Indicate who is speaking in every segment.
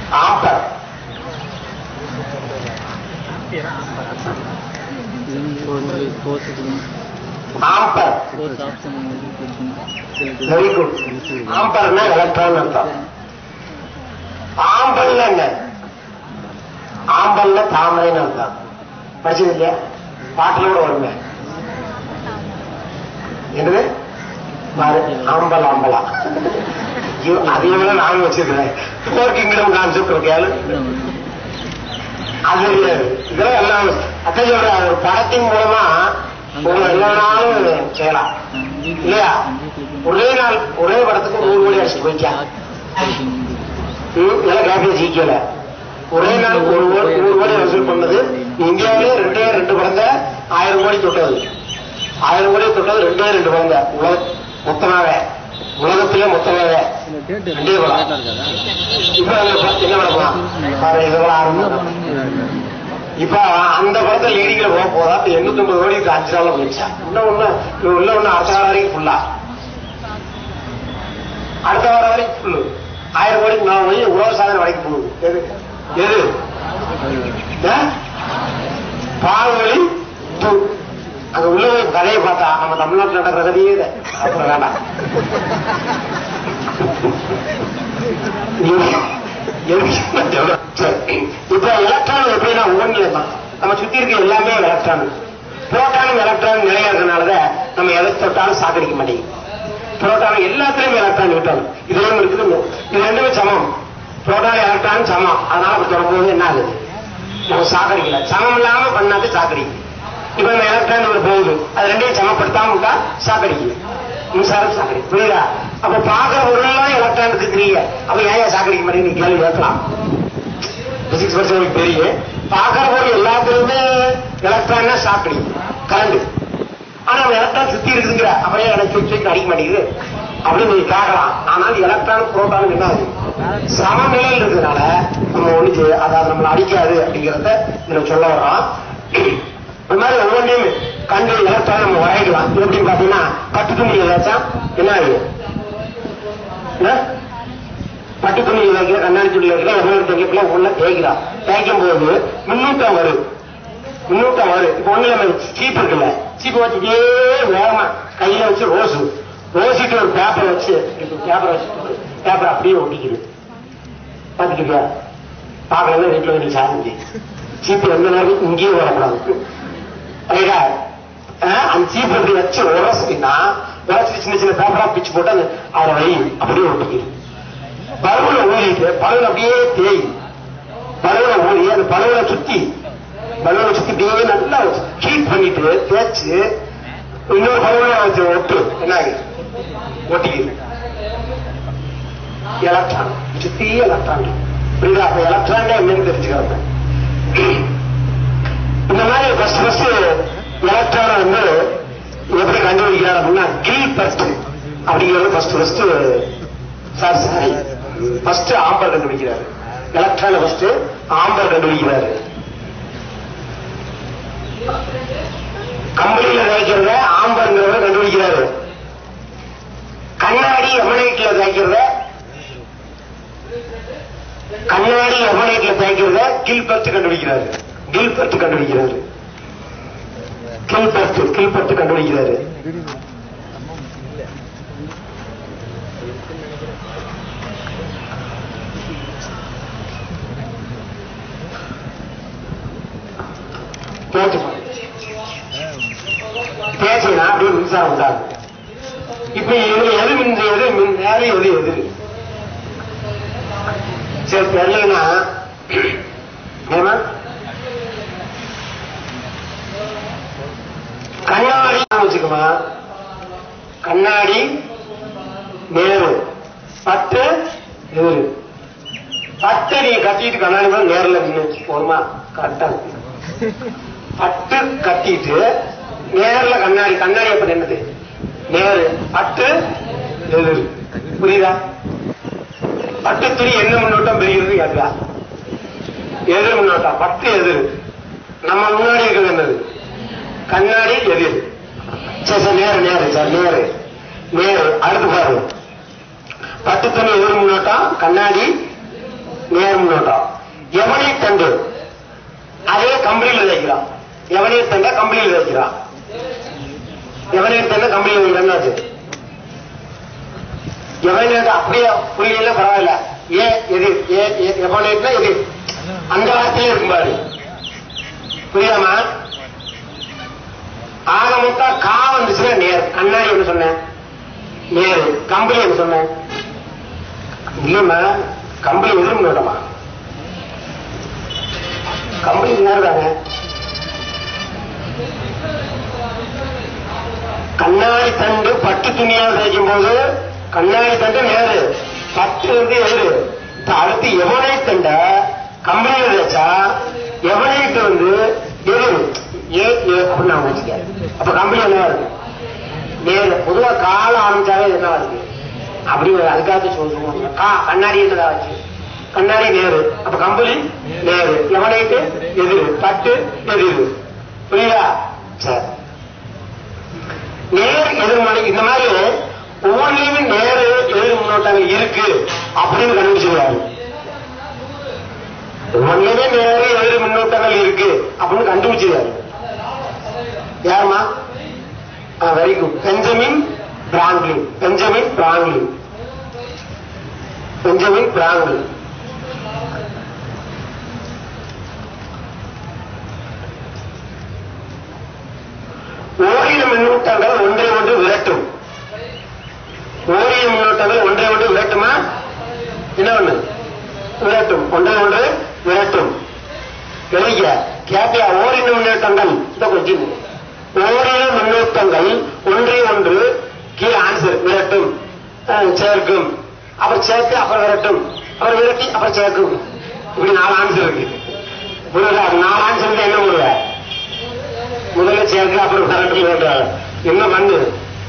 Speaker 1: Amber amber very good ஆம்பர்னா electron அர்த்தம் ஆம்பல்ல என்ன ஆம்பல்ல தாமரைன்னு அர்த்தம் படிச்சது இல்லையா பாட்டுல கூட வருங்க என்னது பாரு, ஆம்பல் ஆம்பலா ஐயோ, அதே விட நானும் வச்சிருக்கிறேன் போர் கிங்டம் கான்செப்ட் இருக்கையாலும் அது இதெல்லாம் எல்லாம் அதான் சொல்றேன் ஒரு படத்தின் மூலமா உங்களை எல்லா நாளும் செய்யலாம் இல்லையா ஒரே நாள் ஒரே படத்துக்கு நூறு கோடி அடிச்சு போயிச்சா ம், எல்லாம் கேபிள் ஜிக்கல ஒரே நாள் ஒரு கோடி நூறு கோடி வசூல் பண்ணது இந்தியாவிலே ரெண்டே ரெண்டு குழந்தை ஆயிரம் கோடி தொட்டது ஆயிரம் கோடி தொட்டது ரெண்டே ரெண்டு குழந்தை உலக மொத்தமாவே உலகத்திலே மொத்தமாவே ரெண்டே படம் இப்ப அந்த படம் என்ன படம் பாரு, இதெல்லாம் ஆரம்பம் இப்ப அந்த படத்தை லேடிகளை போக போதா இப்ப எண்ணூத்தி ஒன்பது கோடி அஞ்சு நாள்ல போயிடுச்சா இன்னும் ஒண்ணு உள்ள ஒண்ணு அடுத்த வாரம் வரைக்கும் ஃபுல்லா அடுத்த வாரம் வரைக்கும் ஃபுல்லு ஆயிரம் கோடிக்கு நான் போய் உலக சாதனை வரைக்கும் போகுது எது எது ஆ? பால்வழி டூ. அங்க உள்ள போய் கதையை பார்த்தா நம்ம தமிழ்நாட்டில் நடக்கிற கதையே இது. அப்புறம் வேண்டாம் எதுக்கு நான் சொல்றேன்? சரி. இப்ப எலக்ட்ரான் எப்படின்னா ஒவ்வொன்றில் தான் நம்ம சுத்தி இருக்க எல்லாமே எலக்ட்ரான் புரோட்டானும் எலக்ட்ரான் நிலையா இருக்கனாலதான் நம்ம எதை தொட்டாலும் சாக்கடிக்க மாட்டேங்குது புரோட்டான் எல்லாத்துலயும் எலக்ட்ரான் நியூட்டன் இதுலயும் இருக்குது இது ரெண்டுமே சமம் புரோட்டான் எலக்ட்ரான் சமம் அதனால அப்படி தொடங்கும்போது என்ன ஆகுது நம்ம சாக்கடிக்கல சமம் இல்லாம பண்ணாது சாக்கடிக்குது இப்ப இந்த எலக்ட்ரான் ஒரு போகுது அது ரெண்டையும் சமப்படுத்தாம விட்டா சாக்கடிக்குது மின்சாரம் சாக்கடி புரியுதா அப்ப பாக்குற பொருள்லாம் எலக்ட்ரானுக்கு கிரிய அப்ப ஏன் சாக்கடிக்க மாட்டேங்குது நீ கேள்வி கேட்கலாம் பிசிக்ஸ் படிச்சவங்களுக்கு தெரியும் பாக்குற பொருள் எல்லாத்துலயுமே எலக்ட்ரான் சாக்கடி கரண்ட் ஆனா அந்த எலக்ட்ரான் சுத்தி இருக்குதுங்கிற அப்புறம் எனக்கு சுவிட்ச் அடிக்க மாட்டேங்குது அப்படின்னு நீங்க கேட்கலாம் ஆனால் எலக்ட்ரான் புரோட்டான் என்ன ஆகுது சமநிலையில் இருக்கிறதுனால நம்ம ஒண்ணு அதாவது நம்மளை அடிக்காது அப்படிங்கறத இதுல சொல்ல வர்றோம் இந்த மாதிரி ஒவ்வொன்றையும் கண்டு எலக்ட்ரான் நம்ம வரையலாம் இது எப்படின்னு பாத்தீங்கன்னா பட்டு துணி ஏதாச்சும் என்ன ஆகுது என்ன? பட்டு துணி வைக்கிற கண்ணாடி துணி வைக்கிற ஒவ்வொரு தைக்கலாம் உள்ள தேய்க்கிறோம் தேய்க்கும் போது மின்னூட்டம் வரும் மின்னூட்டம் வரும் இப்ப ஒண்ணு நம்ம சீப் இருக்குல்ல சீப்பு வச்சுட்டே வேகமா கையில வச்சு ரோசு ரோசிட்டு ஒரு பேப்பர் வச்சு இப்ப பேப்பர் வச்சுட்டு பேப்பர் அப்படியே ஒட்டிக்குது பாத்துக்கிட்டியா பாக்கலாம் வீட்டுல வந்து சார்ந்து சீப்பு எந்த நேரம் இங்கேயே வரக்கூடாது ரைட்டா அஹ், அந்த சீப்பு இப்படி வச்சு உரசினா உரசி சின்ன சின்ன பேப்பரா பிச்சு போட்டு அது அதை வை அப்படியே ஒட்டிக்குது பலூனை ஊதிட்டு பலூன் அப்படியே தேய் பலூனை ஊதி அந்த பலூனை சுத்தி பலூனை சுத்தி அப்படியே நல்லா ஹீட் பண்ணிட்டு தேய்ச்சு இன்னொரு பலூனை வச்சு ஒட்டு என்ன ஆகுது? ஒட்டிக்குது எலக்ட்ரான் சுத்தி எலக்ட்ரான் புரியுதா அப்ப எலக்ட்ரான் என்னன்னு தெரிஞ்சுக்கிறாங்க இந்த மாதிரி ஃபர்ஸ்ட் ஃபர்ஸ்ட் எலக்ட்ரானை வந்து எப்படி கண்டுபிடிக்கிறார் அப்படின்னா கில் பர்ஸ்ட் அப்படிங்கிறது first first sir sorry first amber கண்டுபிடிக்கிறாரு எலக்ட்ரானை ஃபர்ஸ்ட் ஆம்பர் கண்டுபிடிக்கிறாரு கம்பெனியில தேய்க்கிறத ஆம்பர்ங்கிறத கண்டுபிடிக்கிறாரு கண்ணாடி எமனைட்ல தேய்க்கிறத கண்ணாடி எமனைட்ல தேய்க்கிறத கில்பர்ட் கண்டுபிடிக்கிறாரு கில்பர்ட் கண்டுபிடிக்கிறாரு கில்பர்ட் கில்பர்ட் கண்டுபிடிக்கிறாரு பேச்சு பேச்சுனா அப்படியே மின்சாரம் உண்டாகும் இப்ப இதுல எது மின் எது மின் வேற எது எதிர் சரி தெரியலன்னா ஏமா கண்ணாடி வச்சுக்கமா கண்ணாடி நேரு பட்டு எதிரு பட்டு நீங்க கட்டிட்டு கண்ணாடி மேல நேரில் நின்று போருமா கரெக்டா இருக்கு. பட்டு கட்டிட்டு நேர்ல கண்ணாடி கண்ணாடி அப்ப என்னது நேரு பட்டு எதிர் புரியுதா பட்டு துணி என்ன முன்னோட்டம் பெறுகிறது கேட்கா எதிர் முன்னோட்டம் பட்டு எதிர் நம்ம முன்னாடி இருக்கிறது என்னது கண்ணாடி எதிர் சரி சார் நேரு நேரு சார் நேரு நேரு அடுத்து பாரு பட்டு துணி எதிர் முன்னோட்டம் கண்ணாடி நேர் முன்னோட்டம் எவனை தண்டு அதே கம்பளியில் விதைக்கிறான் எவனே தண்ட கம்பளியில் விதைக்கிறான் எவனே தண்ட கம்பளியில் விதைக்கிறான் எவனே அப்படியே புள்ளியெல்லாம் பரவாயில்ல ஏ எதிர் ஏ எவனேட்னா எதிர் அந்த வார்த்தையே இருக்கும் பாரு புரியாமா ஆக மொத்தம் கா வந்துச்சுன்னா நேர் கண்ணாடி என்ன சொன்னேன் நேரு கம்பளி என்ன சொன்னேன் இல்லம்மா கம்பளி எதிரும் விடமா கம்பளி நேர் தானே கண்ணாடி தண்டு பட்டு துணியால் தைக்கும் போது கண்ணாடி தண்டு நேரு பட்டு வந்து எதிரு இப்ப அடுத்து எவனை தண்ட கம்பளியில் வச்சா எவனைட்டு வந்து எதிரு ஏ ஏ அப்படின்னு நான் வச்சுக்க அப்ப கம்பளி என்ன இருக்கு நேரு பொதுவா கால ஆரம்பிச்சாவே என்ன இருக்கு அப்படி ஒரு அதுக்காக சொல்லுவாங்க கா கண்ணாடி என்னதா வச்சு கண்ணாடி நேரு அப்ப கம்பளி நேரு எவனைட்டு எதிரு பட்டு எதிரு புரியுதா சரி நேர் எதிர்மறை இந்த மாதிரி ஒவ்வொன்றிலுமே நேரு எதிர் முன்னோட்டங்கள் இருக்கு அப்படின்னு கண்டுபிடிச்சிருவாரு ஒவ்வொன்றிலுமே நேரு எதிர் முன்னோட்டங்கள் இருக்கு அப்படின்னு கண்டுபிடிச்சிருவாரு யாருமா very good Benjamin Franklin Benjamin Franklin Benjamin Franklin ஓரின மின்னூட்டங்கள் ஒன்றை ஒன்று விரட்டும் ஓரின மின்னூட்டங்கள் ஒன்றை ஒன்று விரட்டுமா என்ன ஒண்ணு விரட்டும் ஒன்றை ஒன்று விரட்டும் எழுதிக்க கேப்பியா ஓரின மின்னூட்டங்கள் இந்த கொஞ்சம் ஓரின மின்னூட்டங்கள் ஒன்றை ஒன்று கீழே ஆன்சர் விரட்டும் அஹ், சேர்க்கும் அப்புறம் சேர்த்து அப்புறம் விரட்டும் அப்புறம் விரட்டி அப்புறம் சேர்க்கும் இப்படி நாலு ஆன்சர் இருக்கு புரியுதா நாலு ஆன்சர் என்ன போடுவ முதல்ல சேர்க்க அப்புறம் கரண்ட் வேண்டாம் என்ன மண்ணு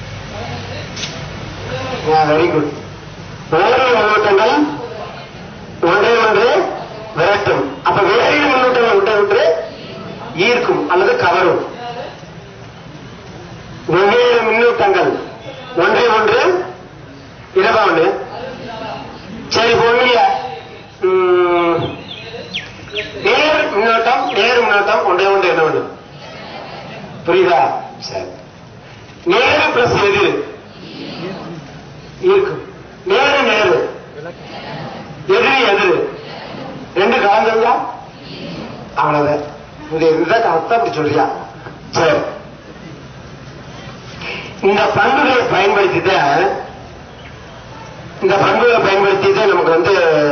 Speaker 1: வெரி குட் ஓரின மின்னூட்டங்கள் ஒன்றை ஒன்று விரட்டும் அப்ப வேறு மின்னூட்டங்கள் ஒன்றை ஒன்று ஈர்க்கும் அல்லது கவரும் வெவ்வேறு மின்னூட்டங்கள் ஒன்றை ஒன்று இரவா ஒன்று சரி இப்ப ஒண்ணு இல்ல உம், நேர் மின்னோட்டம் நேர் மின்னோட்டம் ஒன்றே ஒன்று என்ன ஒன்று புரியுதா சரி நேரு பிளஸ் எது இருக்கும் நேரு நேரு எதிரி எதிரு ரெண்டு கலந்துருந்தா அவ்வளவுதான் இது இதுதான் அர்த்தம் அப்படி சொல்றியா சரி இந்த பண்புகளை பயன்படுத்தி தான் இந்த பண்புகளை பயன்படுத்தி தான் நமக்கு வந்து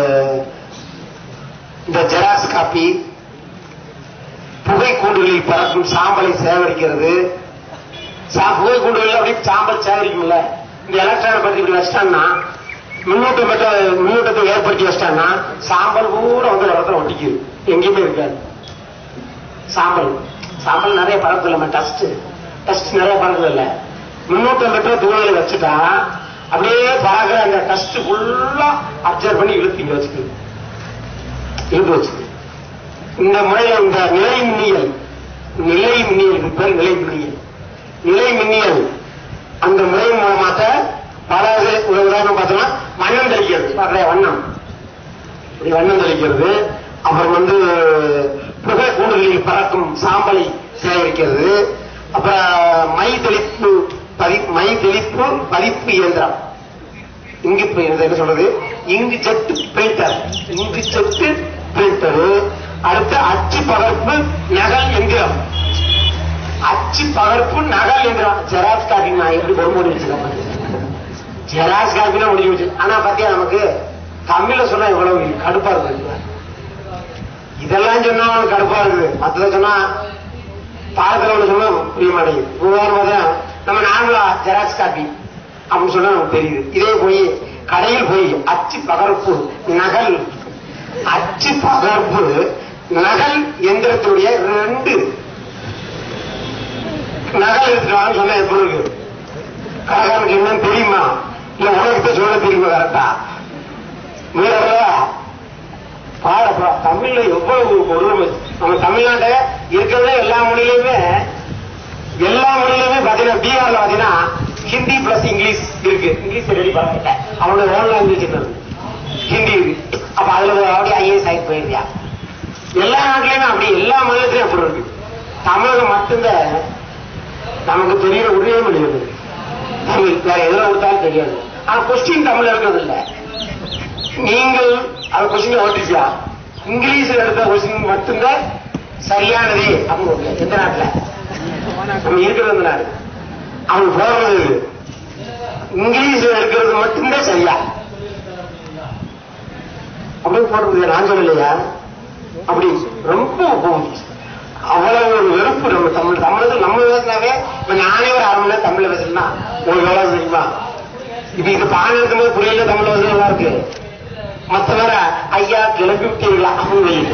Speaker 1: இந்த ஜெராக்ஸ் காப்பி புகை கூண்டுகளில் பறக்கும் சாம்பலை சேகரிக்கிறது சா- புகை கூண்டுகளில் அப்படியே சாம்பல் சேகரிக்கும்ல இந்த எலக்ட்ரானை பத்தி இப்படி வச்சிட்டான்னா மின்னூட்டம் பெற்ற மின்னூட்டத்தை ஏற்படுத்தி வச்சிட்டான்னா சாம்பல் பூரா வந்து ஒரு இடத்துல ஒட்டிக்குது எங்கேயுமே இருக்காது சாம்பல் சாம்பல் நிறைய பறக்குது இல்ல டஸ்ட் டஸ்ட் நிறைய பறக்குது இல்ல மின்னூட்டம் பெற்ற துணிகளை வச்சுட்டா அப்படியே பறக்கிற அந்த டஸ்ட் ஃபுல்லா அப்சர்வ் பண்ணி இழுத்து இங்க வச்சுக்குது இழுத்து வச்சுக்குது இந்த முறையில இந்த நிலை மின்னியல் நிலை மின்னியல் இது பேர் நிலை மின்னியல் நிலை மின்னியல் அந்த முறை மூலமாக பல இது- ஒரு உதாரணம் பார்த்தோம்னா வண்ணம் தெளிக்கிறது பார்க்கற வண்ணம் இப்படி வண்ணம் தெளிக்கிறது அப்புறம் வந்து புகை கூண்டுகளில் பறக்கும் சாம்பலை சேகரிக்கிறது அப்புறம் மை தெளிப்பு பதி மை தெளிப்பு பதிப்பு இயந்திரம் இங்கு இது என்ன சொல்றது இங்கு செட்டு பிரிண்டர் இங்கு செட்டு பிரிண்டர் அடுத்து அச்சு பகர்ப்பு நகல் எந்திரம் அச்சு பகர்ப்பு நகல் எந்திரம் ஜெராக்ஸ் காப்பி நான் எப்படி ஒரு மூடி வச்சுக்கேன் ஜெராக்ஸ் காப்பினா முடிஞ்சு வச்சு ஆனா பாத்தியா நமக்கு தமிழ்ல சொன்னா எவ்வளவு கடுப்பா இருக்கு இதெல்லாம் சொன்னா அவனுக்கு கடுப்பா இருக்குது மத்தத சொன்னா பாடத்துல ஒண்ணு சொன்னா புரிய மாட்டேங்குது உதாரணமாக நம்ம நார்மலா ஜெராக்ஸ் காப்பி அப்படின்னு சொன்னா நமக்கு தெரியுது இதே போய் கடையில் போய் அச்சு பகர்ப்பு நகல் அச்சு பகர்ப்பு நகல் எந்திரத்துடைய ரெண்டு நகல் எடுத்துட்டு சொன்னா எப்படி இருக்கு கடைக்காரனுக்கு என்னன்னு தெரியுமா இல்ல உனக்கு சொல்ல தெரியுமா கரெக்டா மீறவா பாடப்பா தமிழ்ல எவ்வளவு ஒரு நம்ம தமிழ்நாட்டை இருக்கிறதே எல்லா மொழியிலுமே எல்லா மொழியிலுமே பாத்தீங்கன்னா பீகார்ல பாத்தீங்கன்னா ஹிந்தி பிளஸ் இங்கிலீஷ் இருக்கு இங்கிலீஷ் ரெடி பண்ணிட்டேன் அவனோட ஓன் லாங்குவேஜ் என்னது ஹிந்தி இருக்கு அப்ப அதுல அப்படியே ஐஏஎஸ் ஆகி போயிருந்தியா எல்லா நாட்டிலையுமே அப்படி எல்லா மாநிலத்திலையும் அப்படி இருக்கு தமிழகம் மட்டும்தான் நமக்கு தெரியற ஒரே மொழி அது தமிழ் வேற எதுல கொடுத்தாலும் தெரியாது ஆனா கொஸ்டின் தமிழ்ல இருக்கிறது இல்ல நீங்கள் அந்த கொஸ்டின் ஓட்டிச்சா இங்கிலீஷ்ல எடுத்த கொஸ்டின் மட்டும்தான் சரியானது அப்படின்னு எந்த நாட்டுல நம்ம இருக்கிறது இந்த நாடு அவங்க போடுறது இது. இங்கிலீஷ்ல இருக்கிறது மட்டும்தான் சரியா அப்படின்னு போடுறது நான் சொல்லலையா அப்படி ரொம்ப கோபம். அவ்வளவு ஒரு வெறுப்பு நம்ம தமிழ் தமிழ் நம்ம பேசினாவே இப்ப நானே ஒரு அரை மணி நேரம் தமிழ்ல பேசணும்னா உங்களுக்கு எவ்வளவு தெரியுமா இப்ப இது பாடம் இருக்கும்போது புரியல தமிழ் வந்து நல்லா இருக்கு மத்த வேற ஐயா கிளம்பி விட்டீங்களா அப்படின்னு வையுது.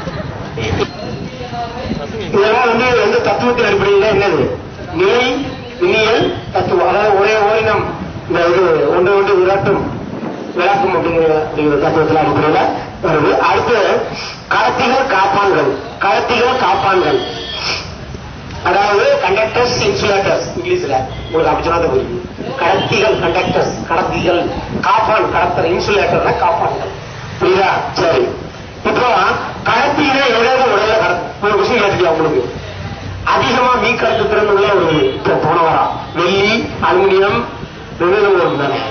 Speaker 1: இதெல்லாம் வந்து எந்த தத்துவத்தின் அடிப்படையில் என்னது நிலை இனியல் தத்துவம் அதாவது ஒரே ஓரினம் இந்த இது ஒன்று ஒன்று விரட்டும் விளக்கும் அப்படிங்கிற அப்படிங்கிற தத்துவத்தில் அடிப்படையில் வருது அடுத்து கடத்திகள் காப்பான்கள் கடத்திகள் காப்பான்கள் அதாவது கண்டக்டர்ஸ் இன்சுலேட்டர்ஸ் இங்கிலீஷ்ல உங்களுக்கு அப்படி சொன்னா புரியும் கடத்திகள் கண்டக்டர்ஸ் கடத்திகள் காப்பான் கடத்தர் இன்சுலேட்டர்னா காப்பான்கள் புரியுதா சரி இப்போ கடத்தியில ஏதாவது உடல கடத்து ஒரு விஷயம் கேட்டுக்கலாம் உங்களுக்கு அதிகமா மீ கடத்து திறன் உள்ள ஒரு இப்போ போன வாரம் வெள்ளி அலுமினியம் வெவ்வேறு வரும் தானே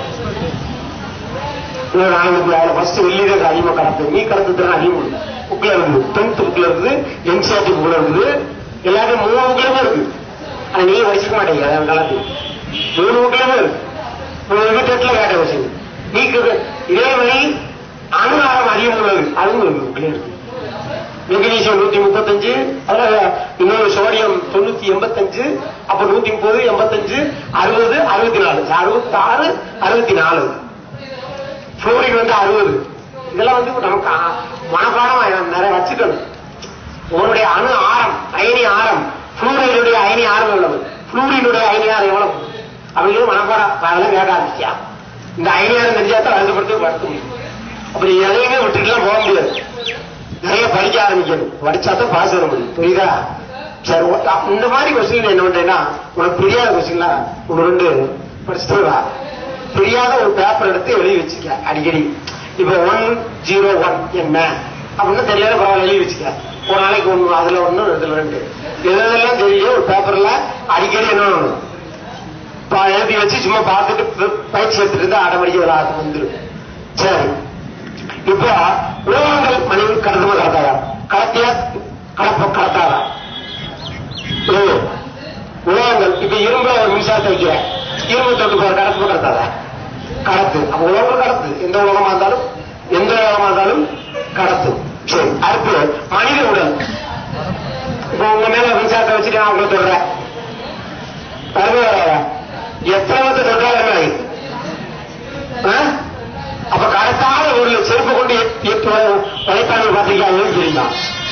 Speaker 1: ஒரு நாளைக்கு அதுல ஃபர்ஸ்ட் வெள்ளி தான் அதிகமா கடத்து மீ கடத்து திறன் அதிகம் இல்லை புக்ல இருக்குது டென்த் புக்ல இருக்குது என்சிஆர்டி புக்ல இருக்குது எல்லாத்தையும் மூணு புக்லயுமே இருக்கு ஆனா நீங்க படிச்சுக்க மாட்டீங்க அதான் கலந்து மூணு புக்லயுமே இருக்கு உங்களுக்கு டெட்ல கேட்ட விஷயம் நீக்கு இதே மாதிரி அணுகாரம் அதிகம் உள்ளது அதுவும் இருக்கு புக்ல இருக்கு மெக்னீசியம் நூத்தி முப்பத்தஞ்சு அதுல இன்னொரு சோடியம் தொண்ணூத்தி எண்பத்தஞ்சு அப்ப நூத்தி முப்பது எண்பத்தஞ்சு அறுபது அறுபத்தி நாலு அறுபத்தி ஆறு அறுபத்தி நாலு புளோரின் வந்து அறுபது இதெல்லாம் வந்து நமக்கு ஆ- மனப்பாடம் நிறைய வச்சுக்கணும் உன்னுடைய அணு ஆரம் அயனி ஆரம் புளூரைனுடைய அயனி ஆரம் எவ்வளவு புளூரினுடைய அயனி ஆரம் எவ்வளவு அப்படிங்கிறது மனப்பாடம் அதெல்லாம் கேட்க ஆரம்பிச்சியா இந்த அயனி ஆரம் தெரிஞ்சா தான் வருத்தப்படுத்து படுத்த முடியும் அப்படி எதையுமே விட்டுட்டுலாம் போக முடியாது நிறைய படிக்க ஆரம்பிக்கணும் படிச்சா தான் பாஸ் வர முடியும் புரியுதா சரி ஓ- அ- இந்த மாதிரி கொஸ்டின் என்ன பண்றேன்னா உனக்கு புரியாத கொஸ்டின்லாம் ஒன்று ரெண்டு படிச்சுட்டு வா தெரியாத ஒரு பேப்பர் எடுத்து எழுதி வச்சுக்க அடிக்கடி இப்ப ஒன் ஜீரோ ஒன் என்ன அப்படின்னு தெரியாத பரவாயில்ல எழுதி வச்சுக்க ஒரு நாளைக்கு ஒண்ணு அதுல ஒண்ணு இதுல ரெண்டு எதெல்லாம் தெரியல ஒரு பேப்பர்ல அடிக்கடி என்ன பண்ணணும் பா- எழுதி வச்சு சும்மா பார்த்துட்டு ப- பயிற்சி எடுத்துட்டு இருந்தா ஆட்டோமேட்டிக்கா விளையாட்டு வந்துடும் சரி இப்போ உலகங்கள் மனித கடத்தமா கடத்தாரா கடத்திய கடப்ப கடத்தாரா ஏழு. உலகங்கள் இப்ப இரும்புல ஒரு மின்சாரத்தை வைக்கிற இரும்பு தொட்டு போற கடத்து கடத்தாதா கடத்து அப்ப உலகம் கடத்து எந்த உலகமா இருந்தாலும் எந்த உலகமா இருந்தாலும் கடத்து சரி அடுத்து மனித உடல் இப்ப உங்க மேல மின்சாரத்தை வச்சுட்டு நான் உங்களை சொல்றேன் வருவே வராதா எத்தனை வந்து தொட்டாலும் என்ன ஆகுது? ஆ? அப்ப கடத்தாத ஒரு செருப்பு கொண்டு வளைப்பாங்க பாத்தீங்கன்னா தெரியுமா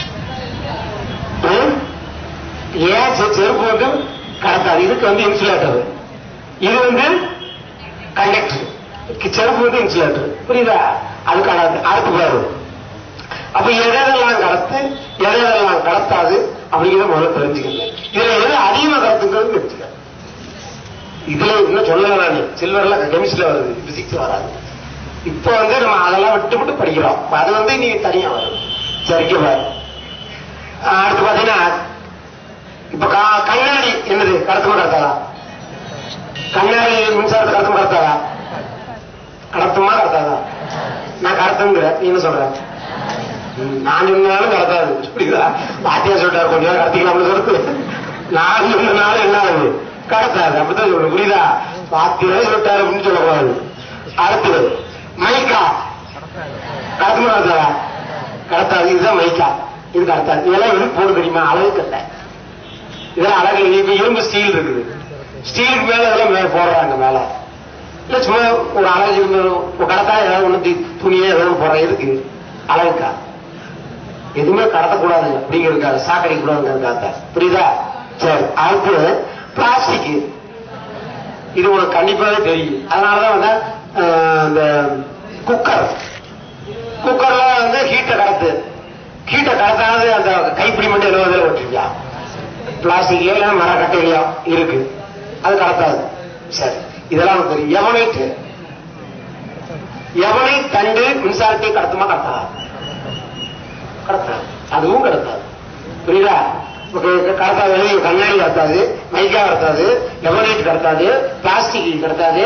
Speaker 1: ஆ? ஏன் செ- செருப்பு வந்து கடத்தாது இதுக்கு வந்து இன்சுலேட்டர் இது வந்து கண்டக்டர் செருப்பு வந்து இன்சுலேட்டர் புரியுதா அது கடத்து அடுத்து பாரு அப்ப எதெல்லாம் கடத்து எதெல்லாம் கடத்தாது அப்படிங்கிறத முதல்ல தெரிஞ்சுக்கணும் இதுல எது அதிகமா கடத்துங்கிறது தெரிஞ்சுக்க இதுல இன்னும் சொல்ல வேணாம் சில்வர்ல கெமிஸ்ட்ரியில வருது பிசிக்ஸ் வராது இப்போ வந்து நம்ம அதெல்லாம் விட்டு விட்டு படிக்கிறோம் அப்ப அது வந்து நீங்க தனியா வரும் சரிக்கு பாரு ஆஹ் அடுத்து பாத்தீங்கன்னா இப்ப கா- கண்ணாடி என்னது கடத்தமா கடத்தாதா கண்ணாடி மின்சாரத்தை கடத்தமா கடத்தாதா கடத்துமா கடத்தாதா நான் கடத்துங்கிற நீ என்ன சொல்ற ம், நான் சொன்னாலும் கடத்தாது புரியுதா வாத்தியார் சொல்லிட்டாரு கொஞ்சம் நேரம் கடத்திக்கலாம்னு சொல்லிட்டு நான் சொன்னனால என்ன ஆகுது கடத்தாது அப்படித்தான் சொல்லணும் புரியுதா வாத்தியாரே சொல்லிட்டாரு அப்படின்னு சொல்லக்கூடாது அடுத்தது மைக்கா கடத்துமா கடத்தாதா கடத்தாது இதுதான் மைக்கா இது கடத்தாது இதெல்லாம் எதுக்கு போடு தெரியுமா அளவுக்கு இல்லை இதெல்லாம் அழகு இல்லை. இப்ப இரும்பு ஸ்டீல் இருக்குது ஸ்டீலுக்கு மேல இதெல்லாம் மே- போடுறாங்க மேல இல்ல சும்மா ஒரு அழகு இரும்பு, ஒரு கடத்தா ஏதாவது ஒண்ணு தி- துணியே ஏதாவது போடுற எதுக்கு அழகுக்கா எதுவுமே கடத்தக்கூடாது அப்படிங்கிறதுக்காக சாக்கடிக்க கூடாதுங்கிறதுக்காக புரியுதா சரி அடுத்து பிளாஸ்டிக் இது உனக்கு கண்டிப்பாவே தெரியும் அதனாலதான் வந்து அஹ், இந்த குக்கர் குக்கர்ல வந்து ஹீட்டை கடத்து ஹீட்டை கடத்தாது அந்த கைப்பிடி மட்டும் எழுபதுல ஓட்டிருக்கியா பிளாஸ்டிக்லயோ இல்ல மரக்கட்டையிலயோ இருக்கு அது கடத்தாது சரி இதெல்லாம் உனக்கு தெரியும் எவனைட்டு எவனை கண்டு மின்சாரத்தை கடத்துமா கடத்தாதா கடத்தாது அதுவும் கடத்தாது புரியுதா இப்ப க- கடத்தாது வெளிய கண்ணாடி கடத்தாது மைக்கா கடத்தாது எவனைட் கடத்தாது பிளாஸ்டிக் கடத்தாது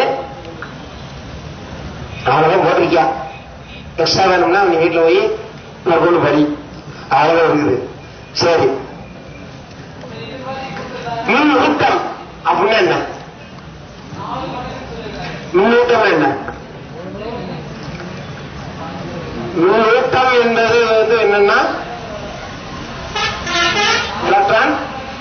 Speaker 1: அவ்வளவுதான் போட்டிருக்கியா எக்ஸ்ட்ரா வேணும்னா நீ வீட்டுல போய் கொண்டு படி அவ்வளவுதான் இருக்குது சரி மின்னூட்டம் அப்படின்னா என்ன மின்னூட்டம் என்ன மின்னூட்டம் என்பது வந்து என்னன்னா எலக்ட்ரான்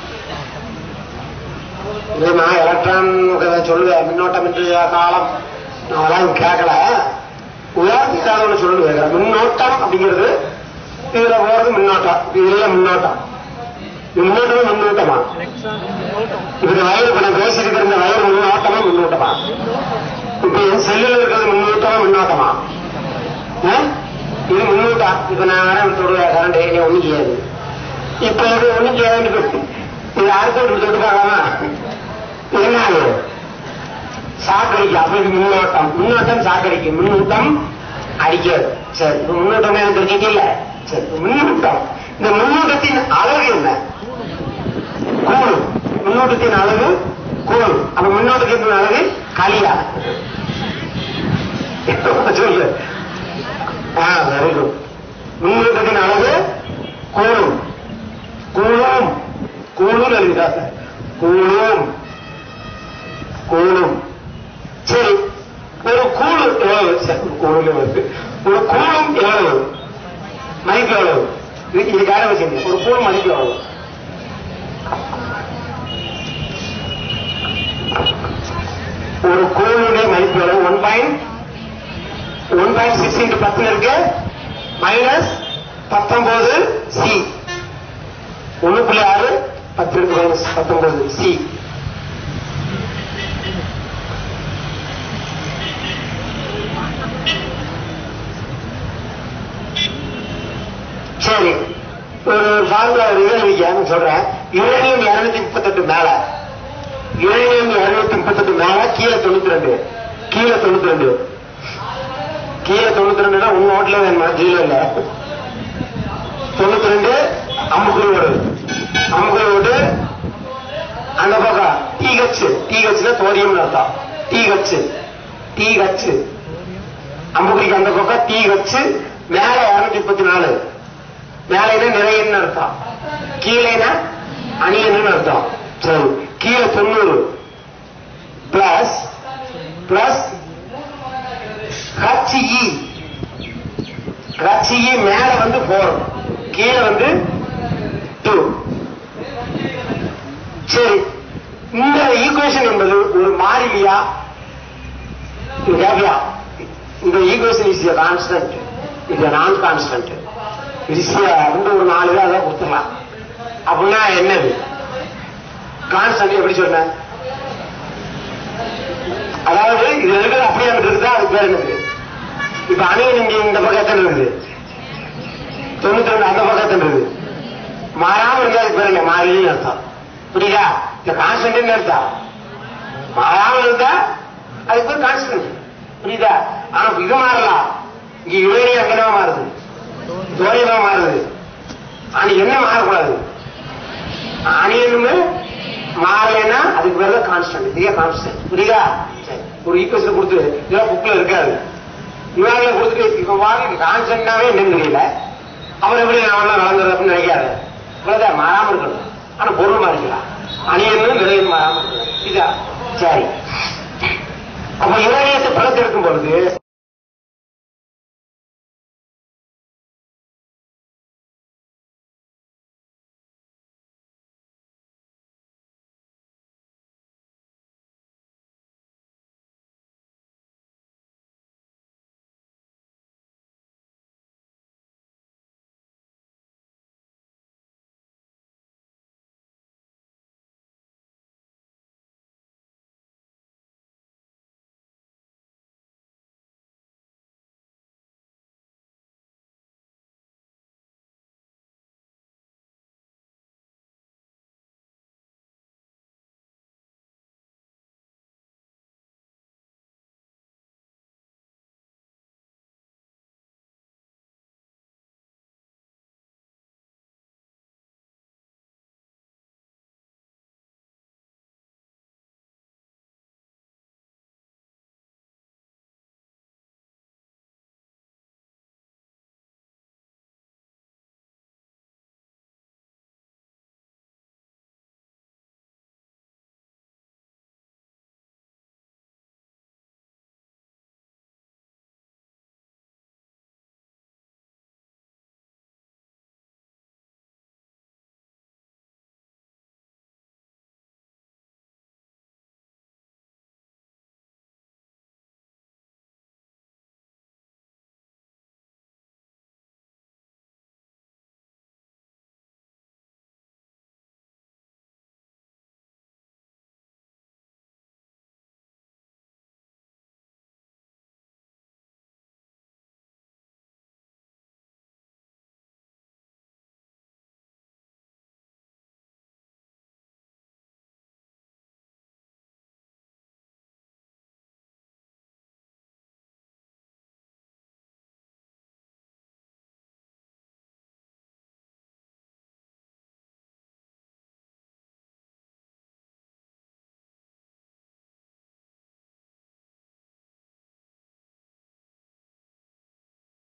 Speaker 1: இல்லைம்மா எலக்ட்ரான் சொல்லுவேன் மின்னோட்டம் என்று காலம் நான் அதெல்லாம் கேட்கல உதாரணத்துக்காக ஒன்று சொல்லு கேட்கிறேன் மின்னோட்டம் அப்படிங்கிறது இதுல போறது மின்னோட்டம் இதுல மின்னோட்டம் இது மின்னோட்டமா மின்னோட்டமா இப்ப இந்த வயல் இப்ப நான் பேசிட்டு இந்த வயல் மின்னோட்டமா மின்னோட்டமா இப்ப என் செல்லுல இருக்கிறது மின்னோட்டமா மின்னோட்டமா ஆ? இது மின்னோட்டம் இப்ப நான் வரேன் தொடுவேன் கரண்ட் நீ ஒண்ணும் செய்யாது இப்ப இது ஒண்ணும் செய்யாது இது அடுத்த விட்டு தொட்டுக்காகமா என்ன ஆகும் சாக்கடிக்கு அப்ப இது மின்னோட்டம் மின்னோட்டம் சாக்கடிக்கு மின்னூட்டம் அடிக்காது சரி இப்ப மின்னூட்டம் எனக்கு தெரிஞ்சுக்கல சரி இப்ப மின்னூட்டம் இந்த மின்னூட்டத்தின் அளவு என்ன கூழ் மின்னோட்டத்தின் அளவு கூழ் அப்ப மின்னோட்டத்தின் அளவு களியா சொல்லு ஆ வெரி குட் மின்னோட்டத்தின் அளவு கூழும் கூழும் கூழும் எழுதிதா சார் கூழும் கூழும் சரி ஒரு கூழு எவ்வளவு சரி, கூழு வருது ஒரு கூழும் எவ்வளவு மதிப்பு எவ்வளவு இது இதுக்காக வச்சுங்க ஒரு கூழும் மதிப்பு எவ்வளவு ஒரு கூழுடைய மதிப்பு எவ்வளவு one point one point six into பத்துல இருக்கு மைனஸ் பத்தொன்பது சி ஒண்ணு புள்ளி ஆறு பத்து இருக்கு மைனஸ் பத்தொன்பது சி சரி ஒரு ஃபார்முலா ரிசல்விக்கான்னு சொல்றேன் யுரேனியம் இருநூத்தி முப்பத்தெட்டு மேல யுரேனியம் இருநூத்தி முப்பத்தெட்டு மேல கீழே தொண்ணூத்தி ரெண்டு கீழே தொண்ணூத்தி ரெண்டு கீழே தொண்ணூத்தி ரெண்டுனா உங்க ஓட்டுல வேணுமா கீழே இல்ல தொண்ணூத்தி ரெண்டு அம்புக்குள் வருது அம்புக்குள் விட்டு அந்த பக்கம் டீகச்சு டீகச்சுனா தோரியம்னு அர்த்தம் டீகச்சு டீகச்சு அம்புக்குறிக்கு அந்த பக்கம் டீகச்சு மேல இருநூத்தி முப்பத்தி நாலு மேலைனா நிறையன்னு அர்த்தம் கீழேனா அணியன்னு அர்த்தம் சரி கீழே தொண்ணூறு பிளஸ் பிளஸ் ஹச்இ ஹச்இ மேல வந்து போர் கீழே வந்து டூ சரி இந்த ஈக்குவேஷன் என்பது ஒரு மாறிலியா இது கேட்கலையா இந்த ஈக்குவேஷன் இஸ் a கான்ஸ்டன்ட் இது நான் கான்ஸ்டன்ட் ஈஸியா வந்து ஒரு நாலு தான் அதான் கொடுத்துடலாம் அப்படின்னா என்னது கான்ஸ்டன்ட் எப்படி சொன்ன அதாவது இது இருக்கிறது அப்படியே அங்கிட்டு இருக்குதா அதுக்கு பேர் என்னது இப்ப அணியன் இங்க இந்த பக்கம் எத்தனை இருக்குது தொண்ணூத்தி ரெண்டு அந்த பக்கம் எத்தனை இருக்குது மாறாம இருந்தா அதுக்கு பேர் என்ன மாறிலின்னு அர்த்தம் புரியுதா இந்த கான்ஸ்டன்ட் அர்த்தம் மாறாம இருந்தா அதுக்கு பேர் கான்ஸ்டன்ட் புரியுதா ஆனா இது மாறலாம் இங்க யுரேனியம் அங்கதான் மாறுது தோரியமா மாறுது ஆனா என்ன மாறக்கூடாது அணியன்னு மாறலைன்னா அதுக்கு பேர் தான் கான்ஸ்டன்ட் இதுவே கான்ஸ்டன்ட் புரியுதா சரி ஒரு ஈக்குவேஷன் கொடுத்து இதெல்லாம் புக்ல இருக்காது இவங்க கொடுத்துட்டு இப்ப வாங்க கான்ஸ்டன்டாவே என்னன்னு தெரியல அவர் எப்படி நான் வளர்ந்துறது அப்படின்னு நினைக்காது இவ்வளவுதான் மாறாம இருக்கணும் ஆனா பொருள் மாறிக்கலாம் அணியன்னு நிலையம் மாறாம இருக்கணும் இதா சரி அப்ப யுரேனியத்தை பழத்தெடுக்கும் பொழுது